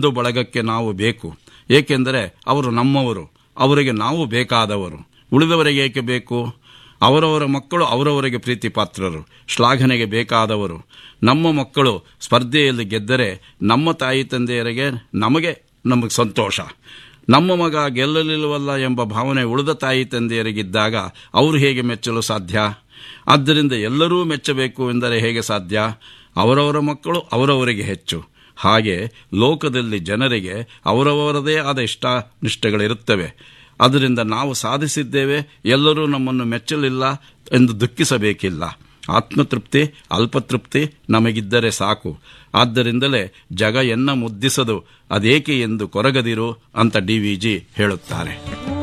ಬಂಧು ಬಳಗಕ್ಕೆ ನಾವು ಬೇಕು ಏಕೆಂದರೆ ಅವರು ನಮ್ಮವರು ಅವರಿಗೆ ನಾವು ಬೇಕಾದವರು ಉಳಿದವರಿಗೆ ಏಕೆ ಬೇಕು ಅವರವರ ಮಕ್ಕಳು ಅವರವರಿಗೆ ಪ್ರೀತಿ ಪಾತ್ರರು ಶ್ಲಾಘನೆಗೆ ಬೇಕಾದವರು ನಮ್ಮ ಮಕ್ಕಳು ಸ್ಪರ್ಧೆಯಲ್ಲಿ ಗೆದ್ದರೆ ನಮ್ಮ ತಾಯಿ ತಂದೆಯರಿಗೆ ನಮಗೆ ನಮಗೆ ಸಂತೋಷ ನಮ್ಮ ಮಗ ಗೆಲ್ಲಲಿಲ್ಲವಲ್ಲ ಎಂಬ ಭಾವನೆ ಉಳಿದ ತಾಯಿ ತಂದೆಯರಿಗಿದ್ದಾಗ ಅವರು ಹೇಗೆ ಮೆಚ್ಚಲು ಸಾಧ್ಯ ಆದ್ದರಿಂದ ಎಲ್ಲರೂ ಮೆಚ್ಚಬೇಕು ಎಂದರೆ ಹೇಗೆ ಸಾಧ್ಯ ಅವರವರ ಮಕ್ಕಳು ಅವರವರಿಗೆ ಹೆಚ್ಚು ಹಾಗೆ ಲೋಕದಲ್ಲಿ ಜನರಿಗೆ ಅವರವರದೇ ಆದ ಇಷ್ಟ ನಿಷ್ಠೆಗಳಿರುತ್ತವೆ ಅದರಿಂದ ನಾವು ಸಾಧಿಸಿದ್ದೇವೆ ಎಲ್ಲರೂ ನಮ್ಮನ್ನು ಮೆಚ್ಚಲಿಲ್ಲ ಎಂದು ದುಃಖಿಸಬೇಕಿಲ್ಲ ಆತ್ಮತೃಪ್ತಿ ಅಲ್ಪತೃಪ್ತಿ ನಮಗಿದ್ದರೆ ಸಾಕು ಆದ್ದರಿಂದಲೇ ಜಗ ಎನ್ನ ಮುದ್ದಿಸದು ಅದೇಕೆ ಎಂದು ಕೊರಗದಿರು ಅಂತ ಡಿ ವಿ ಜಿ ಹೇಳುತ್ತಾರೆ